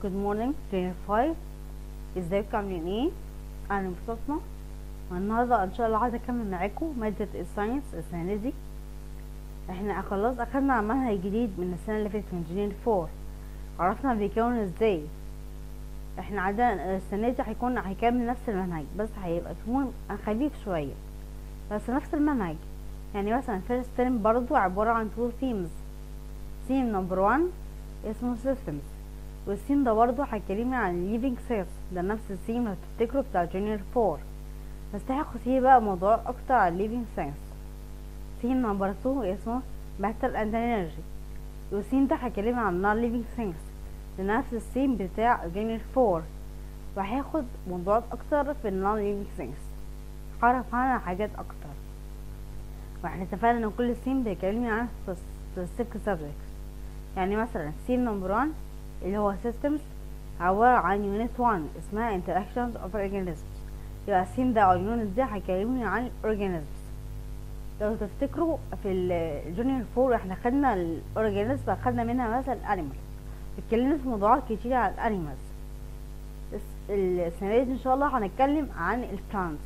Good morning Junior 5 ازيكم عاملين ايه انا بصفنا والنهارده ان شاء الله عايزه اكمل معاكم ماده الساينس السنه دي احنا خلاص اخدنا منهج جديد من السنه اللي فاتت من جونيور 4 عرفنا بيكون ازاي احنا عندنا السنه دي هيكون هيكمل نفس المنهج بس هيبقى يكون خفيف شويه بس نفس المنهج يعني مثلا فيرست ترم برضو عباره عن تو ثيمز ثيم نمبر 1 اسمه سيستمز والثيم ده برضه هيكلمني عن الليفينج سيلز ده نفس الثيم لو تفتكروا بتاع جونيور 4 بس هاخد فيه بقى موضوع اكتر عن الليفينج سيلز ثيم نمبر 2 اسمه ماتر اند انرجي والثيم ده هيكلمني عن نون ليفينج سيلز ده نفس الثيم بتاع جونيور 4 وهاخد موضوعات اكتر في النون ليفينج سيلز هعرف عنها حاجات اكتر واحنا اتفقنا ان كل ثيم بيكلمني عن specific subjects يعني مثلا ثيم نمبر 1 اللي هو systems عبارة عن unit 1 اسمها interactions of organisms يبقى الثيم ده او اليونت ده هيكلمني عن organisms لو تفتكروا في الجونيور 4 احنا خدنا الاورجانيزم خدنا منها مثلا الانيمال اتكلمنا في موضوعات كتير عن الانيمالز السنة دي ان شاء الله هنتكلم عن البلانتس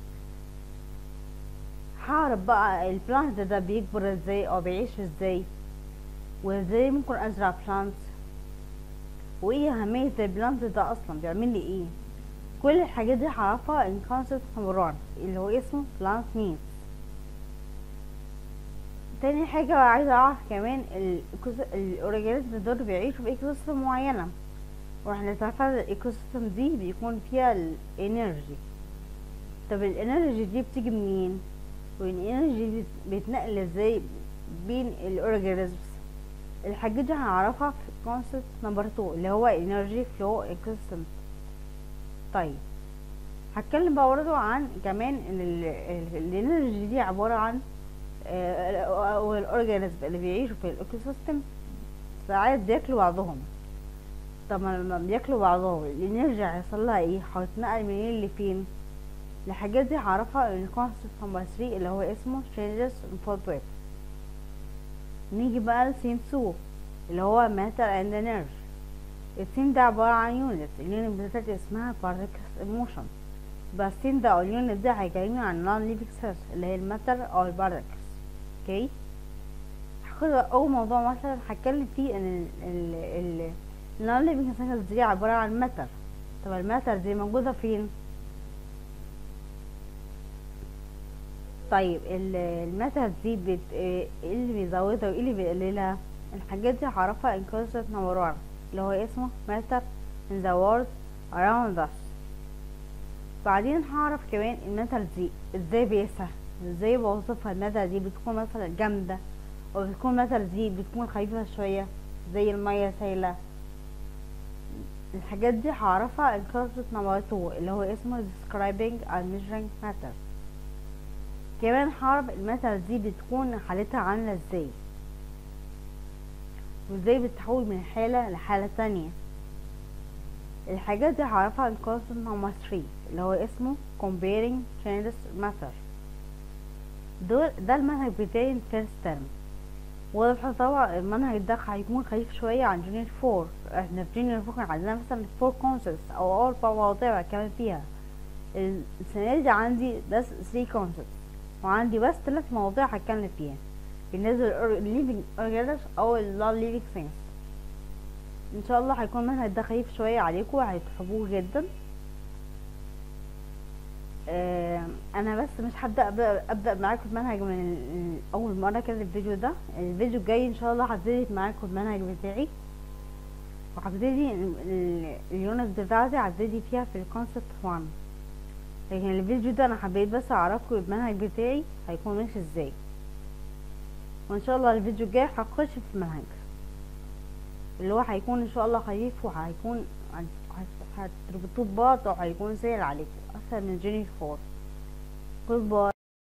هعرف بقى البلانت ده بيكبر ازاي او بيعيش ازاي وازاي ممكن ازرع بلانتس وايه اهمية البلانت ده اصلا بيعمل لي ايه كل الحاجات دي هعرفها ان كونسبت نمبر 1 اللي هو اسمه بلانت نيدز تاني حاجة عايزة اعرف كمان الاورجانيزم دول بيعيشوا في ايكو سيستم معينة واحنا اتفقنا الايكو سيستم دي بيكون فيها الانرجي طب الانرجي دي بتيجي منين والانرجي بيتنقل ازاي بين الاورجانيزمز الحاجات دي هنعرفها في كونسبت نمبر 2 اللي هو انرجي فلو ايكوسيستم طيب هتكلم بقى برضه عن كمان ان الانرجي دي عباره عن الاورجانيزم اللي بيعيشوا في الايكوسيستم ساعات بياكلوا بعضهم طب لما بياكلوا بعضهم الانرجي هيحصل لها ايه هتتنقل منين لفين الحاجات دي هعرفها ان كونسبت نمبر 3 اللي هو اسمه changes in food web نيجي بقى لسين 2 اللي هو matter and energy السين ده عبارة عن يونت اليونت بتاعتي اسمها particles emotion بس السين ده او اليونت ده هيكلمني عن non living cells اللي هي الماتر او البارتكلز اوكي هاخد اول موضوع مثلا هتكلم فيه ان ال ال non living cells دي عبارة عن ماتر طب الماتر دي موجودة فين طيب الماتر دي بت... ايه اللي بيزودها وايه اللي بيقللها الحاجات دي هعرفها ان كونسبت نمبر 1 اللي هو اسمه matter in the world around us بعدين هعرف كمان الماتر دي ازاي بيقيسها ازاي بوصفها الماتر دي بتكون مثلا جامدة او بتكون الماتر دي بتكون خفيفة شوية زي المية سايلة الحاجات دي هعرفها ان كونسبت نمبر 2 اللي هو اسمه describing and measuring matter كمان هعرف الماتر دي بتكون حالتها عاملة ازاي وازاي بتتحول من حالة لحالة تانية الحاجات دي هعرفها in concept number 3 اللي هو اسمه comparing changes matter دول ده المنهج بتاعي first term واضح طبعا المنهج ده هيكون خفيف شوية عن جونيور 4 احنا في جونيور 4 كان عندنا مثلا 4 concepts او اربع مواضيع كمان فيها السنة دي عندي بس 3 concepts وعندي بس ثلاث مواضيع هتكلم فيها بالنسبة للليفينج اورجانيزم او النون ليفينج ثينجز ان شاء الله هيكون المنهج ده خفيف شوية عليكم وهتحبوه جدا آه انا بس مش هبدا ابدا, أبدأ معاكم المنهج من اول مره كده الفيديو ده الفيديو الجاي ان شاء الله هبتدي معاكم المنهج بتاعي وهبتدي اليونت بتاعتي هبتدي فيها في الكونسبت 1 لكن الفيديو ده انا حبيت بس اعرفكم المنهج بتاعي هيكون ماشي ازاي وان شاء الله الفيديو الجاي هخش في المنهج اللي هو هيكون ان شاء الله خفيف وهيكون هتربطوه ببعض وهيكون سهل عليكم اسهل من جوني 4 جود باي